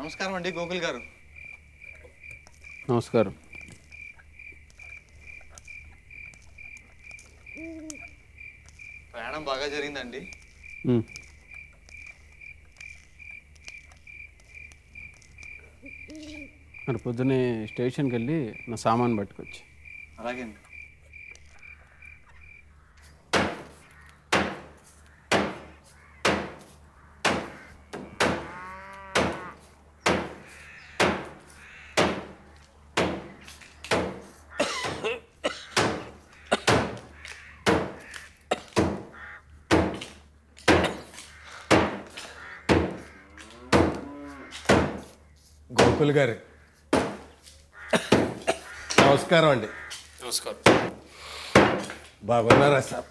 నమస్కారం అండి గోకుల్ గారు నమస్కారం ప్రయాణం బాగా జరిగిందండి ఉమ్. మరి పొద్దునే స్టేషన్కి వెళ్ళి నా సామాన్ పట్టుకొచ్చి అలాగే అండి గోకుల్ గారు నమస్కారం అండి నమస్కారం బాగున్నారా సార్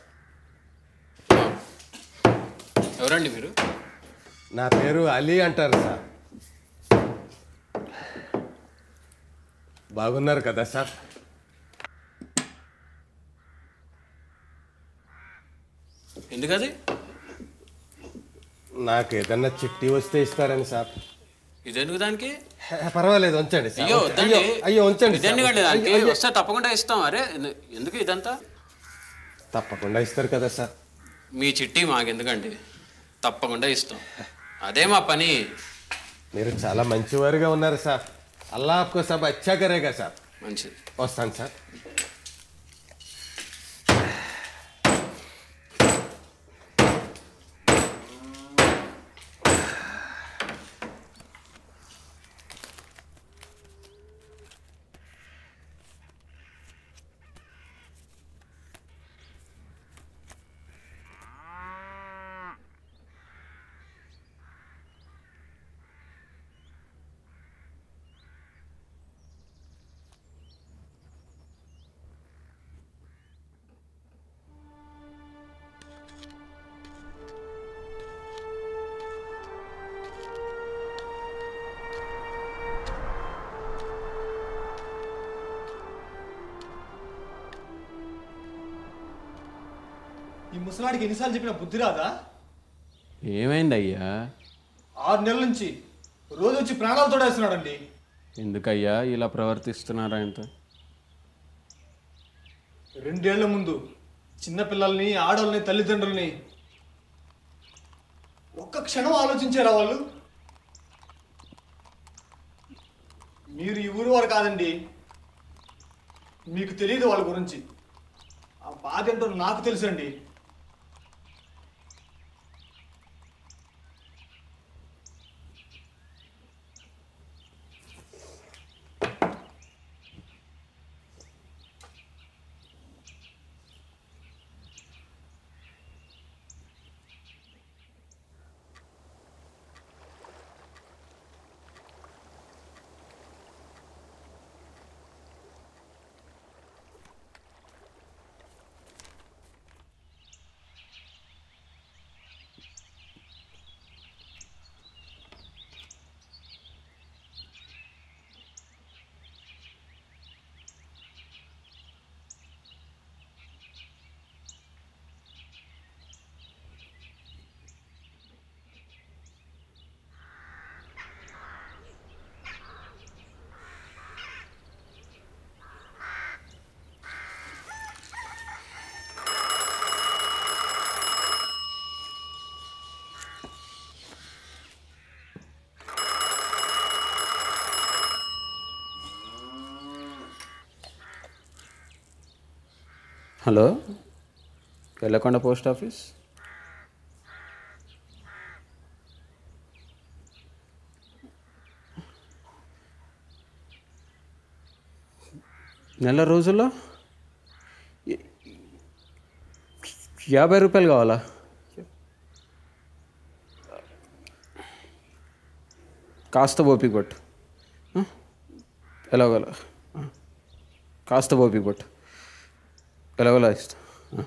ఎవరండి మీరు నా పేరు అలీ అంటారు సార్ బాగున్నారు కదా సార్ ఎందుకది నాకు ఏదన్నా చిట్టి వస్తే ఇస్తారని సార్ ఇదెందుకు దానికి హే, పర్వాలేదు ఉంచండి సార్ అయ్యో వద్దండి అయ్యో అయ్యో ఉంచండి సార్. ఇదెందుకండి దానికి అయ్యో, అయ్యో. వస్తే తప్పకుండా ఇస్తాం అరే ఎందు- ఎందుకు ఇదంతా తప్పకుండా ఇస్తారు కదా సార్ మీ చిట్టి మాకెందుకండి తప్పకుండా ఇస్తాం అదే మా పని మీరు చాలా మంచివారుగా ఉన్నారు సార్ అల్లా ఆప్కో సబ్ అచ్చా కరేగా సార్ మంచిది వస్తాను సార్ ఈ ముసలాడికి ఎన్నిసార్లు చెప్పిన బుద్ధి రాదా ఏమైంది అయ్యా ఆరు నెలల నుంచి రోజు వచ్చి ప్రాణాలు తోడేస్తున్నాడండి ఎందుకయ్యా ఇలా ప్రవర్తిస్తున్నారు ఆయనతో రెండేళ్ల ముందు చిన్నపిల్లల్ని ఆడవాళ్ళని తల్లిదండ్రుల్ని ఒక్క క్షణం ఆలోచించారా వాళ్ళు మీరు ఈ ఊరు వారు కాదండి మీకు తెలియదు వాళ్ళ గురించి ఆ బాధ ఏంటో నాకు తెలుసండి హలో వెళ్ళకొండ పోస్ట్ ఆఫీస్ నెల రోజుల్లో య- యాభై రూపాయలు కావాలా కాస్త ఓపిక పట్టు ఆ? ఎలాగోలా ఆ. కాస్త ఓపిక పట్టు ఎలాగోలా ఇస్తా ఆ.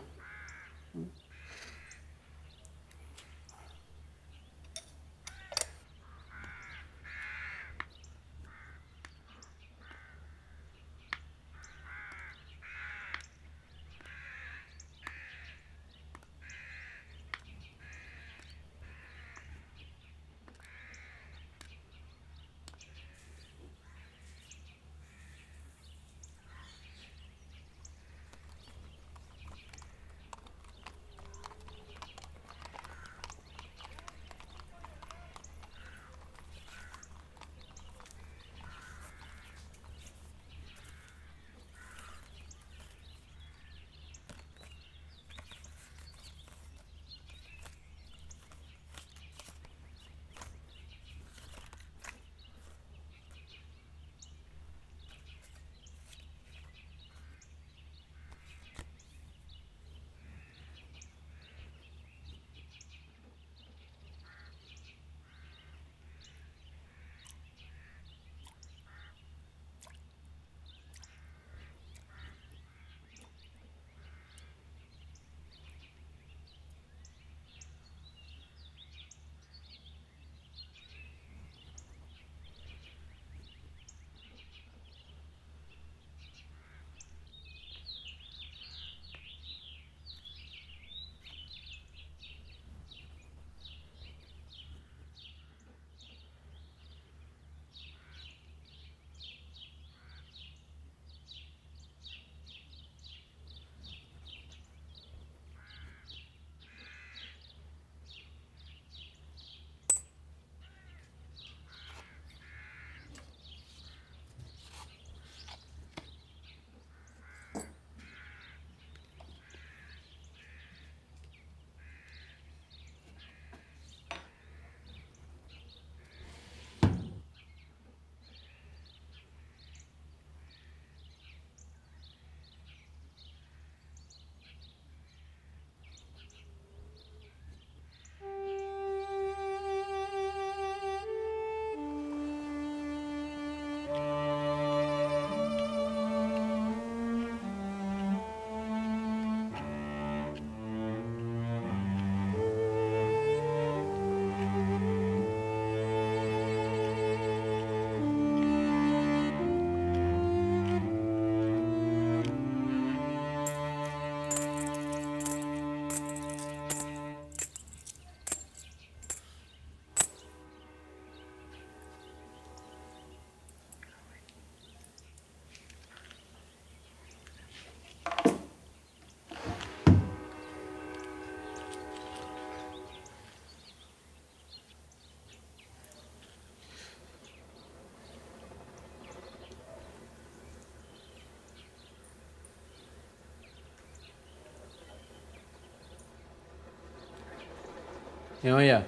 ఏమయ్యా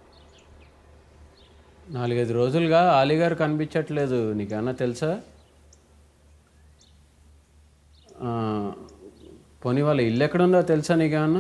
నాలుగైదు రోజులుగా ఆలీగారు కనిపించట్లేదు నీకేమన్నా తెలుసా ఆ, పోనీ వాళ్ళ ఇల్లు ఎక్కడుందో తెలుసా నీకేమన్నా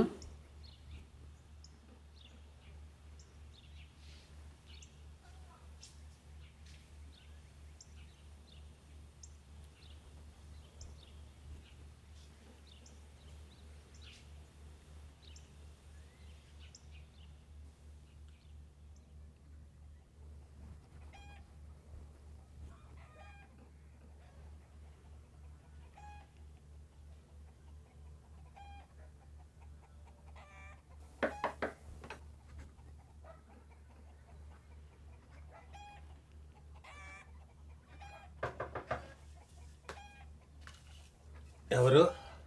ఎవరు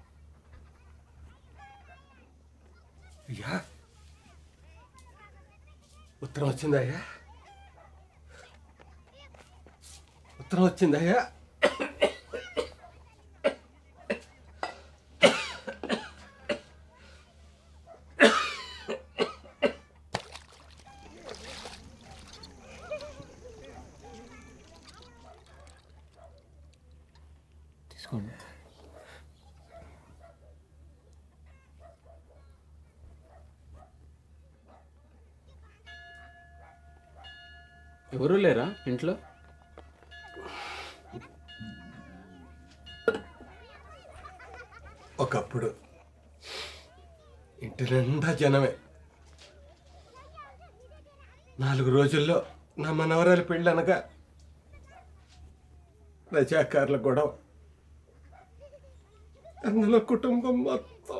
అయ్యా ఉత్తరం వచ్చిందయ్యా ఉత్తరం వచ్చిందయ్యా తీసుకోండి ఎవరు లేరా ఇంట్లో ఒకప్పుడు ఇంటి నిండా జనమే నాలుగు రోజుల్లో నా మనవరాలి పెళ్ళి అనగా రజాకారుల గొడవ అందులో కుటుంబం మొత్తం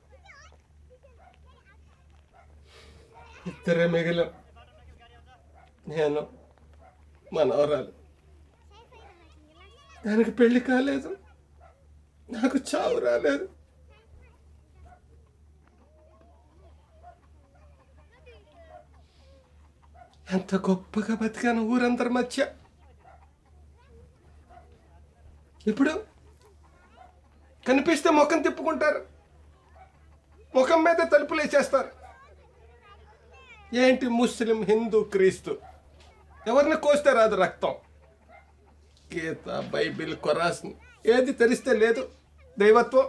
ఇద్దరే మిగిలాం నేను మనవరాలు దానికి పెళ్లి కాలేదు నాకు చావు రాలేదు ఎంత గొప్పగా బతికాను ఊరందరి మధ్య ఇప్పుడు కనిపిస్తే ముఖం తిప్పుకుంటారు ముఖం మీద తలుపులు వేసేస్తారు ఏంటి ముస్లిం హిందూ క్రీస్తు ఎవరిని కోస్తే రాదు రక్తం గీత బైబిల్ కొరాస్ని ఏది తెరిస్తే లేదు దైవత్వం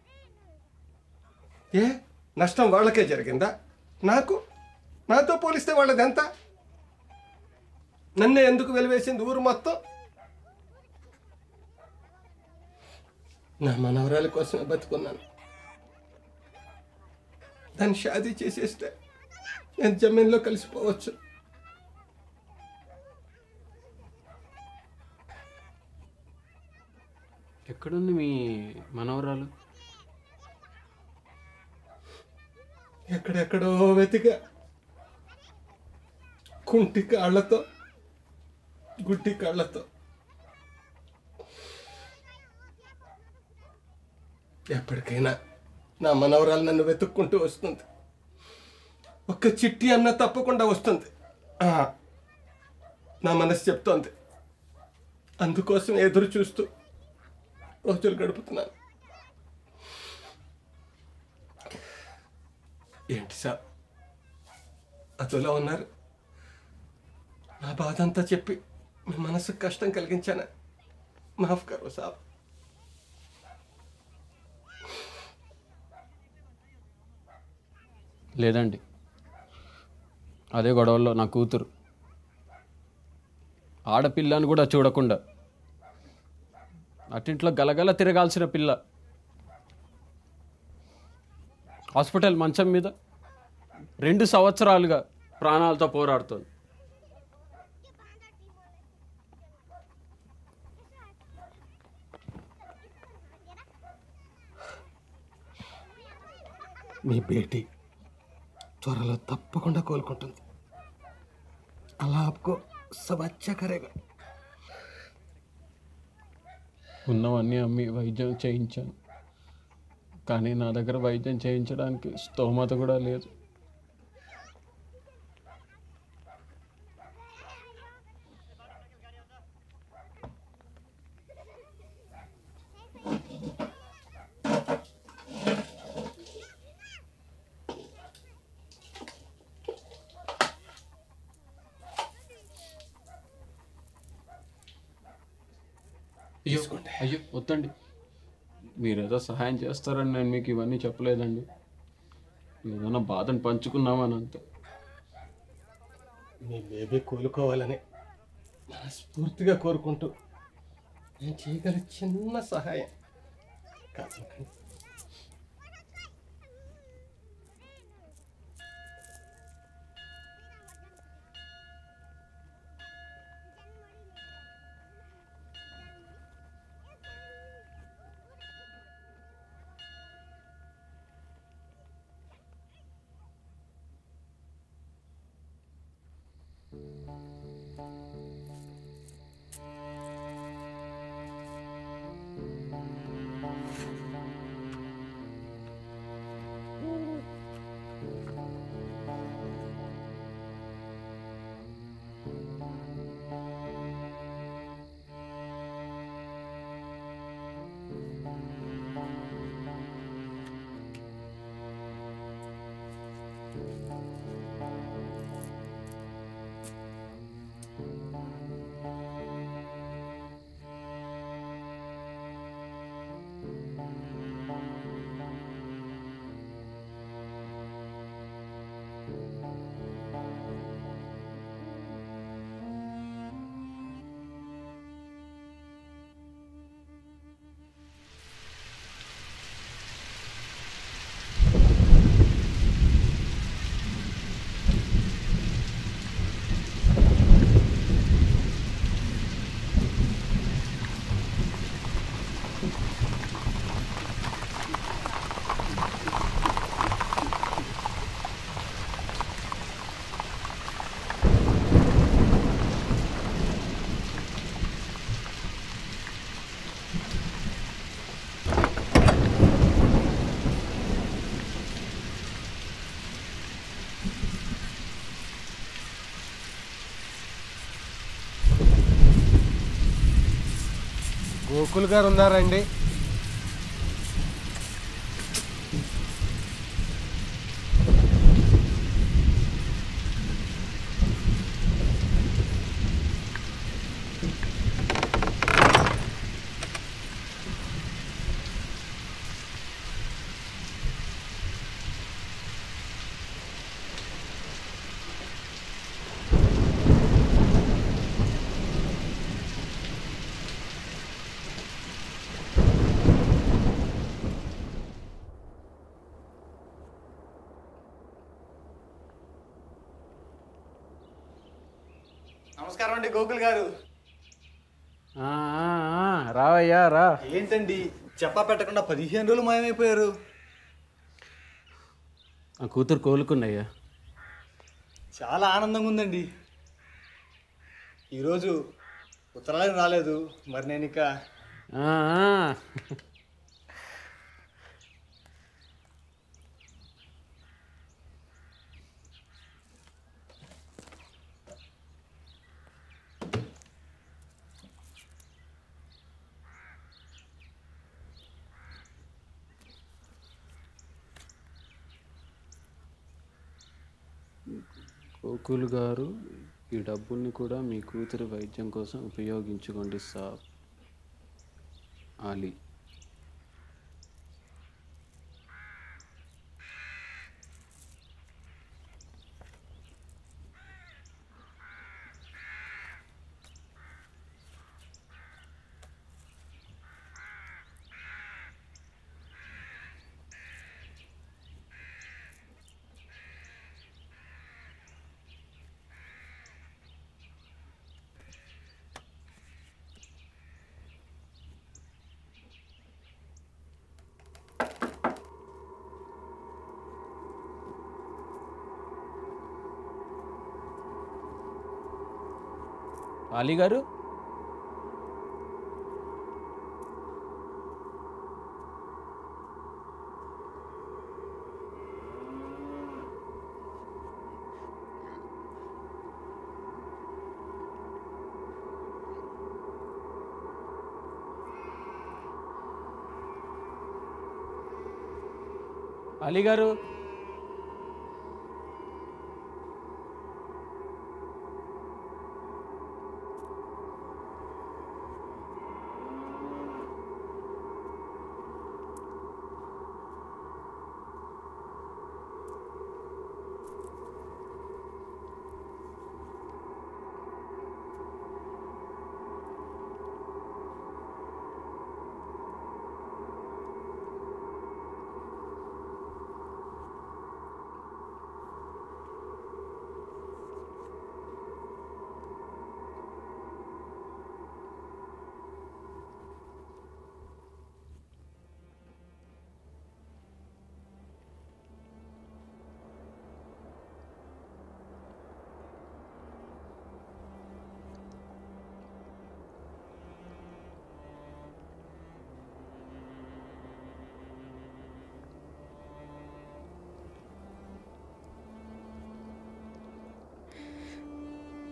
ఏ నష్టం వాళ్ళకే జరిగిందా నాకు నాతో పోలిస్తే వాళ్ళది ఎంత నన్నే ఎందుకు వెలివేసింది ఊరు మొత్తం నా మనవరాల కోసమే బతుకున్నాను దాన్ని షాదీ చేసేస్తే నేను జమీన్లో కలిసిపోవచ్చు ఎక్కడుంది మీ మనవరాలు ఎక్కడెక్కడో వెతిక కుంటి కాళ్ళతో గుడ్డి కాళ్ళతో ఎప్పటికైనా నా మనవరాలు నన్ను వెతుక్కుంటూ వస్తుంది ఒక్క చిట్టి అన్న తప్పకుండా వస్తుంది ఆ, నా మనసు చెప్తోంది అందుకోసం ఎదురు చూస్తూ రోజులు గడుపుతున్నాను ఏంటి సార్ అదోలా ఉన్నారు నా బాధ అంతా చెప్పి మీ మనసుకు కష్టం కలిగించానా మాఫ్ కరో సాబ్ లేదండి అదే గొడవల్లో నా కూతురు ఆడపిల్లని కూడా చూడకుండా అట్టింట్లో గలగల తిరగాల్సిన పిల్ల హాస్పిటల్ మంచం మీద రెండు సంవత్సరాలుగా ప్రాణాలతో పోరాడుతోంది మీ బేటీ త్వరలో తప్పకుండా కోలుకుంటుంది అలా ఆప్కో సబ్ అచ్చా కరేగా ఉన్నవన్నీ అమ్మి వైద్యం చేయించాను కానీ నా దగ్గర వైద్యం చేయించడానికి స్తోమత కూడా లేదు అయ్యో అయ్యో వద్దండి మీరేదో సహాయం చేస్తారని నేను మీకు ఇవన్నీ చెప్పలేదండి ఏదైనా బాధను పంచుకున్నామని అంతే మీ బేబీ కోలుకోవాలని మనస్ఫూర్తిగా కోరుకుంటూ నేను చేయగల చిన్న సహాయం కాదనకండి గోకుల్ గారు ఉన్నారండి నమస్కారం అండి గోకుల్ గారు ఆ, ఆ, ఆ, రావయ్యా రా ఏంటండి చెప్పా పెట్టకుండా పదిహేను రోజులు మాయమైపోయారు ఆ కూతురు కోలుకున్నాయ్యా చాలా ఆనందంగా ఉందండి ఈరోజు ఉత్తరాలు రాలేదు మరి నేను ఇక ఆ, ఆ. గోకుల్ గారు ఈ డబ్బుల్ని కూడా మీ కూతురి వైద్యం కోసం ఉపయోగించుకోండి సాబ్ ఆలీ ఆలీ గారు అలీ గారు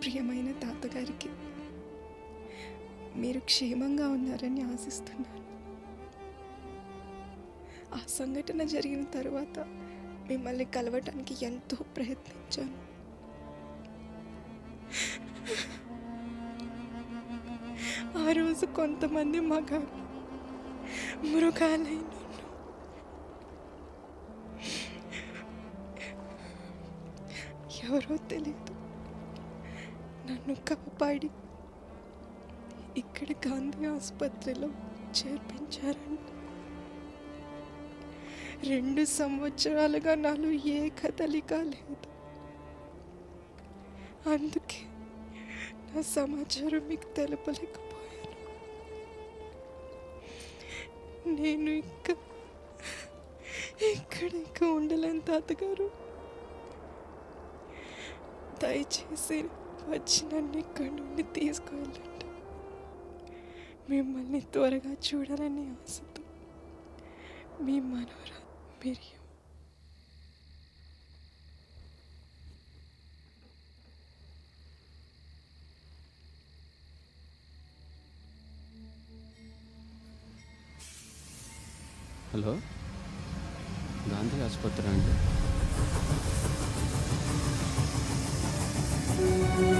ప్రియమైన తాతగారికి మీరు క్షేమంగా ఉన్నారని ఆశిస్తున్నాను ఆ సంఘటన జరిగిన తర్వాత మిమ్మల్ని కలవటానికి ఎంతో ప్రయత్నించాను ఆ రోజు కొంతమంది మగాళ్ళు మృగాలై నన్ను ఎవరో తెలియదు నన్ను కాపాడి ఇక్కడ గాంధీ ఆసుపత్రిలో చేర్పించారంట రెండు సంవత్సరాలుగా నాలో ఏ కదలిక లేదు అందుకే నా సమాచారం మీకు తెలపలేకపోయాను నేను ఇంకా ఇక్కడ ఇంకా ఉండలేను తాతగారు దయచేసి వచ్చి నన్ను ఇక్కడి నుండి తీసుకువెళ్ళండి మిమ్మల్ని త్వరగా చూడాలని ఆశతో మీ మనవరా మిరియం హలో గాంధీ ఆసుపత్రి అండి